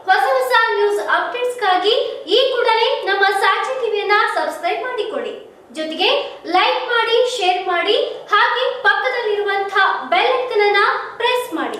ಹೊಸ ಹೊಸ ನ್ಯೂಸ್ ಅಪ್ಡೇಟ್ಸ್ಗಾಗಿ ಈ ಕೂಡಲೇ ನಮ್ಮ ಸಾಕ್ಷಿ ಟಿವಿಯನ್ನ ಸಬ್ಸ್ಕ್ರೈಬ್ ಮಾಡಿಕೊಳ್ಳಿ ಜೊತೆಗೆ ಲೈಕ್ ಮಾಡಿ ಶೇರ್ ಮಾಡಿ ಹಾಗೆ ಪಕ್ಕದಲ್ಲಿರುವಂತಹ ಬೆಲ್ ಐಕನ್ ಅನ್ನ ಪ್ರೆಸ್ ಮಾಡಿ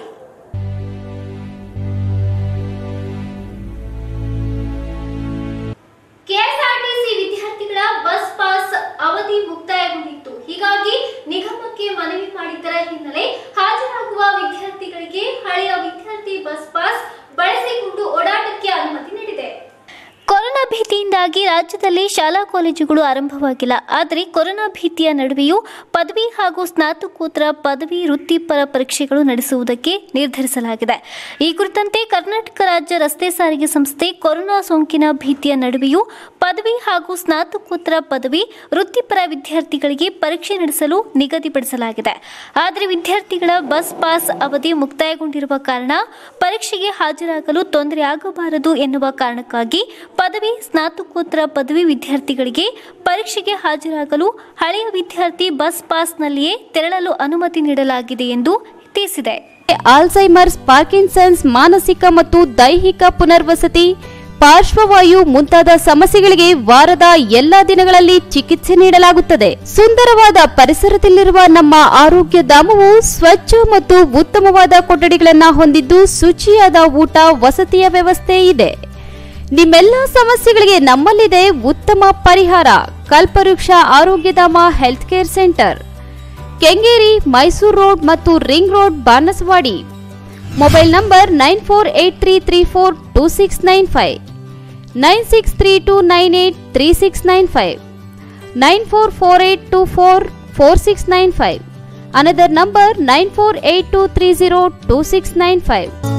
ಕೆಎಸ್ಆರ್ಟಿಸಿ ವಿದ್ಯಾರ್ಥಿಗಳ ಬಸ್ ಪಾಸ್ ಅವಧಿ ಮುಕ್ತಾಯಗೊಂಡಿತ್ತು ಹೀಗಾಗಿ ನಿಗಮಕ್ಕೆ ಮನವಿ ಮಾಡಿದ್ದರ ಹಿನ್ನೆಲೆ ಹಾಜರಾಗುವ ವಿದ್ಯಾರ್ಥಿಗಳಿಗೆ ಹಳೆಯ ವಿದ್ಯಾರ್ಥಿ ಬಸ್ ಪಾಸ್ ಬಳಸಿಕೊಂಡು ಓಡಾಟಕ್ಕೆ ಅನುಮತಿ ನೀಡಿದೆ ಕೊರೋನಾ ಭೀತಿಯಿಂದಾಗಿ ರಾಜ್ಯದಲ್ಲಿ ಶಾಲಾ ಕಾಲೇಜುಗಳು ಆರಂಭವಾಗಿಲ್ಲ ಆದರೆ ಕೊರೋನಾ ಭೀತಿಯ ನಡುವೆಯೂ ಪದವಿ ಹಾಗೂ ಸ್ನಾತಕೋತ್ತರ ಪದವಿ ವೃತ್ತಿಪರ ಪರೀಕ್ಷೆಗಳು ನಡೆಸುವುದಕ್ಕೆ ನಿರ್ಧರಿಸಲಾಗಿದೆ ಈ ಕುರಿತಂತೆ ಕರ್ನಾಟಕ ರಾಜ್ಯ ರಸ್ತೆ ಸಾರಿಗೆ ಸಂಸ್ಥೆ ಕೊರೋನಾ ಸೋಂಕಿನ ಭೀತಿಯ ನಡುವೆಯೂ ಪದವಿ ಹಾಗೂ ಸ್ನಾತಕೋತ್ತರ ಪದವಿ ವೃತ್ತಿಪರ ವಿದ್ಯಾರ್ಥಿಗಳಿಗೆ ಪರೀಕ್ಷೆ ನಡೆಸಲು ನಿಗದಿಪಡಿಸಲಾಗಿದೆ ಆದರೆ ವಿದ್ಯಾರ್ಥಿಗಳ ಬಸ್ ಪಾಸ್ ಅವಧಿ ಮುಕ್ತಾಯಗೊಂಡಿರುವ ಕಾರಣ ಪರೀಕ್ಷೆಗೆ ಹಾಜರಾಗಲು ತೊಂದರೆಯಾಗಬಾರದು ಎನ್ನುವ ಕಾರಣಕ್ಕಾಗಿ ಪದವಿ ಸ್ನಾತಕೋತ್ತರ ಪದವಿ ವಿದ್ಯಾರ್ಥಿಗಳಿಗೆ ಪರೀಕ್ಷೆಗೆ ಹಾಜರಾಗಲು ಹಳೆಯ ವಿದ್ಯಾರ್ಥಿ ಬಸ್ ಪಾಸ್ನಲ್ಲಿಯೇ ತೆರಳಲು ಅನುಮತಿ ನೀಡಲಾಗಿದೆ ಎಂದು ತಿಳಿಸಿದೆ ಆಲ್ಝೈಮರ್ಸ್ ಪಾರ್ಕಿನ್ಸನ್ಸ್ ಮಾನಸಿಕ ಮತ್ತು ದೈಹಿಕ ಪುನರ್ವಸತಿ ಪಾರ್ಶ್ವವಾಯು ಮುಂತಾದ ಸಮಸ್ಯೆಗಳಿಗೆ ವಾರದ ಎಲ್ಲಾ ದಿನಗಳಲ್ಲಿ ಚಿಕಿತ್ಸೆ ನೀಡಲಾಗುತ್ತದೆ ಸುಂದರವಾದ ಪರಿಸರದಲ್ಲಿರುವ ನಮ್ಮ ಆರೋಗ್ಯ ಧಾಮವು ಸ್ವಚ್ಛ ಮತ್ತು ಉತ್ತಮವಾದ ಕೊಠಡಿಗಳನ್ನು ಹೊಂದಿದ್ದು ಶುಚಿಯಾದ ಊಟ ವಸತಿಯ ವ್ಯವಸ್ಥೆ ಇದೆ ನಿಮ್ಮೆಲ್ಲ ಸಮಸ್ಯೆಗಳಿಗೆ ನಮ್ಮಲ್ಲಿದೆ ಉತ್ತಮ ಪರಿಹಾರ Kalpavriksha Arogyadhama health care centre Kengeri Mysuru road ಮತ್ತು ring road Banaswadi mobile number nine four eight three three four two six nine five nine six three two nine eight three six nine five nine four four eight two four four six nine five another number nine four eight two three zero two six nine five